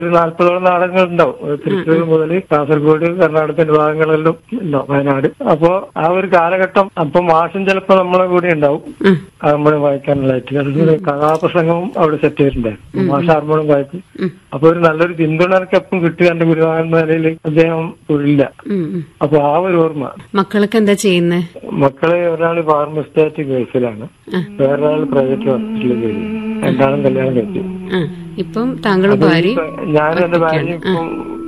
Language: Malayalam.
ഒരു നാല്പതോളം നാടകങ്ങൾ ഉണ്ടാവും തൃശ്ശൂർ മുതൽ കാസർഗോഡ് കർണാടകത്തിന്റെ ഭാഗങ്ങളിലും ഉണ്ടാവും വയനാട് അപ്പോ ആ ഒരു കാലഘട്ടം അപ്പൊ മാഷം ചിലപ്പോ നമ്മളെ കൂടെ ഉണ്ടാവും ഉം. ഹാർമോണിയം വായിക്കാനുള്ളതായിട്ട് അതുപോലെ കഥാപ്രസംഗവും അവിടെ സെറ്റ് ചെയ്തിട്ടുണ്ടായിരുന്നു മാഷ ഹാർമോണിയം വായിക്കും ഉം. അപ്പൊ ഒരു നല്ലൊരു പിന്തുണ എനിക്ക് എപ്പം കിട്ടുക എന്റെ ഗുരുവായൂർ നിലയിൽ അദ്ദേഹം ഇല്ല ഉം, ഉം. അപ്പൊ ആ ഒരു ഓർമ്മ മക്കളൊക്കെ എന്താ ചെയ്യുന്നത് മക്കളെ ഒരാള് ഫാർമസ്റ്റാറ്റ് ഗൾഫിലാണ് വേറൊരാൾ പ്രൈവറ്റ് ഹോസ്പിറ്റലിൽ ജോലി രണ്ടാളും കല്യാണം കഴിച്ചു ആ ഇപ്പം താങ്കളും ഭാര്യയും ഞാനും എന്റെ ഭാര്യയും ഇപ്പം